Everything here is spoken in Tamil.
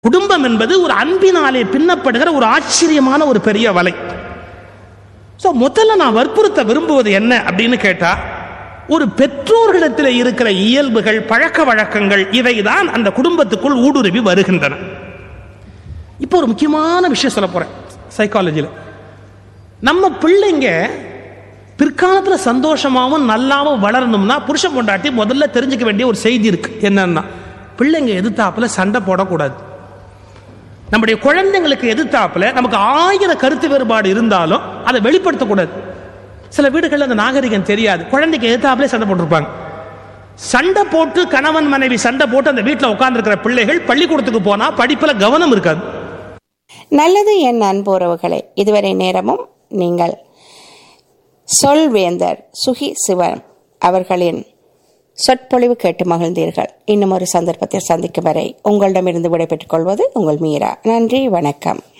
குடும்பம் என்பது ஒரு அன்பினாலே பின்னப்படுகிற ஒரு ஆச்சரியமான ஒரு பெரிய வலை ஸோ முதல்ல நான் வற்புறுத்த விரும்புவது என்ன அப்படின்னு கேட்டா ஒரு பெற்றோர்களிடத்தில் இருக்கிற இயல்புகள் பழக்க வழக்கங்கள் இவை தான் அந்த குடும்பத்துக்குள் ஊடுருவி வருகின்றன இப்போ ஒரு முக்கியமான விஷயம் சொல்ல போறேன் சைக்காலஜியில் நம்ம பிள்ளைங்க பிற்காலத்தில் சந்தோஷமாகவும் நல்லாவும் வளரணும்னா புருஷன் பொண்டாட்டி முதல்ல தெரிஞ்சுக்க வேண்டிய ஒரு செய்தி இருக்கு என்னன்னா பிள்ளைங்க எதிர்த்தாப்புல சண்டை போடக்கூடாது நம்முடைய குழந்தைங்களுக்கு எதிர்த்தாப்புல நமக்கு ஆயிரம் கருத்து வேறுபாடு இருந்தாலும் அதை வெளிப்படுத்தக்கூடாது சில வீடுகளில் அந்த நாகரிகம் தெரியாது குழந்தைக்கு எதிர்த்தாப்புல சண்டை போட்டிருப்பாங்க சண்டை போட்டு கணவன் மனைவி சண்டை போட்டு அந்த வீட்டில் உட்கார்ந்துருக்கிற பிள்ளைகள் பள்ளிக்கூடத்துக்கு போனா படிப்புல கவனம் இருக்காது நல்லது என் அன்புறவுகளே இதுவரை நேரமும் நீங்கள் சொல்வேந்தர் சுகி சிவன் அவர்களின் சொற்பொழிவு கேட்டு மகிழ்ந்தீர்கள் இன்னும் ஒரு சந்தர்ப்பத்தில் சந்திக்கும் வரை உங்களிடமிருந்து விடைபெற்றுக் கொள்வது உங்கள் மீரா நன்றி வணக்கம்